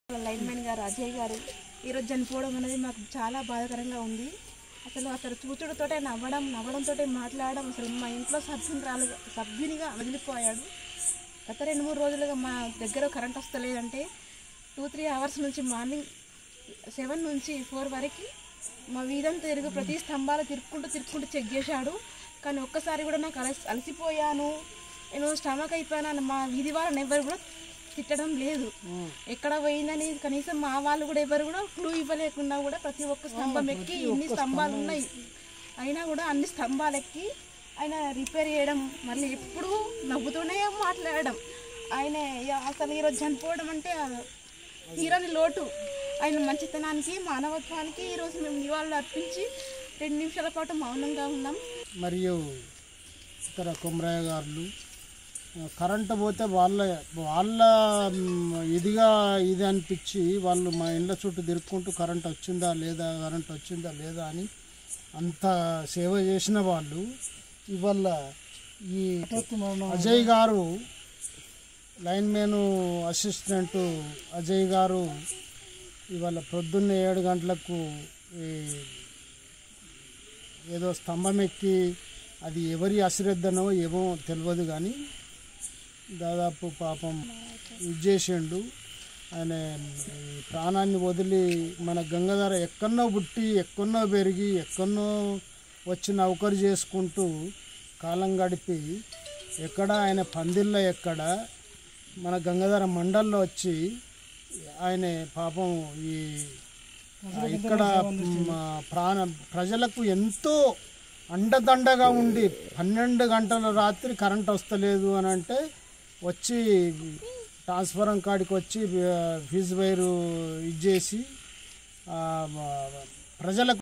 linemen గారు అజయ్ గారు ఈరోజు చనిపోవడం అనేది మాకు చాలా బాధాకరంగా ఉంది అసలు అతను చూచుడుతోటే నవ్వడం నవ్వడంతో మాట్లాడడం అసలు మా ఇంట్లో సభ్యురాలు సభ్యునిగా వదిలిపోయాడు గత రెండు మూడు రోజులుగా మా దగ్గర కరెంట్ వస్తలేదంటే టూ త్రీ అవర్స్ నుంచి మార్నింగ్ సెవెన్ నుంచి ఫోర్ వరకు మా వీధంతా తిరుగు ప్రతి స్తంభాలు తిరుక్కుంటూ తిరుక్కుంటూ చెక్ చేశాడు కానీ ఒక్కసారి కూడా నాకు అలసి అలసిపోయాను నేను స్టమక్ అయిపోయాను మా వీధి వాళ్ళని ఎవరు కూడా తిట్టడం లేదు ఎక్కడ పోయిందని కనీసం మా వాళ్ళు కూడా ఎవరు కూడా క్లూ ఇవ్వలేకుండా కూడా ప్రతి ఒక్క స్తంభం ఎక్కి ఇన్ని స్తంభాలు ఉన్నాయి అయినా కూడా అన్ని స్తంభాలు ఎక్కి ఆయన రిపేర్ చేయడం మళ్ళీ ఎప్పుడూ నవ్వుతూనే మాట్లాడడం ఆయన ఇక అసలు ఈరోజు చనిపోవడం అంటే ఆ తీరని లోటు ఆయన మంచితనానికి మానవత్వానికి ఈరోజు మేము నివాళులు అర్పించి రెండు నిమిషాల పాటు మౌనంగా ఉన్నాం మరియు ఇతర కుమరయ్య గారులు ఆ, కరెంటు పోతే వాళ్ళ వాళ్ళ మ్, ఇదిగా ఇది అనిపించి వాళ్ళు మా ఇండ్ల చుట్టూ తిరుక్కుంటూ కరెంట్ వచ్చిందా లేదా కరెంట్ వచ్చిందా లేదా అని అంత సేవ చేసిన వాళ్ళు ఇవాళ ఈ అజయ్ గారు లైన్ మ్యాన్ అసిస్టెంట్ అజయ్ గారు ఇవాళ పొద్దున్నే ఏడు గంటలకు ఈ ఏదో స్తంభం ఎక్కి అది ఎవరి అశ్రద్ధనో ఏమో తెలియదు కానీ దాదాపు పాపం ఇది చేసిండు ఆయన ఈ ప్రాణాన్ని వదిలి మన గంగాధర ఎక్కడనో పుట్టి ఎక్కడనో పెరిగి ఎక్కడనో వచ్చి నౌకరు చేసుకుంటూ కాలం గడిపి ఎక్కడ ఆయన పందిళ్ళ ఎక్కడ మన గంగాధర మండల్లో వచ్చి ఆయన పాపం ఈ ఆ, ఇక్కడ మ, ప్రాణ ప్రజలకు ఎంతో అండదండగా ఉండి పన్నెండు గంటల రాత్రి కరెంట్ వస్తలేదు అని అంటే వచ్చి ట్రాన్స్ఫరం కాడికి వచ్చి ఆ, ఫీజు వైరు ఇచ్చేసి ఆ, మ, ప్రజలకు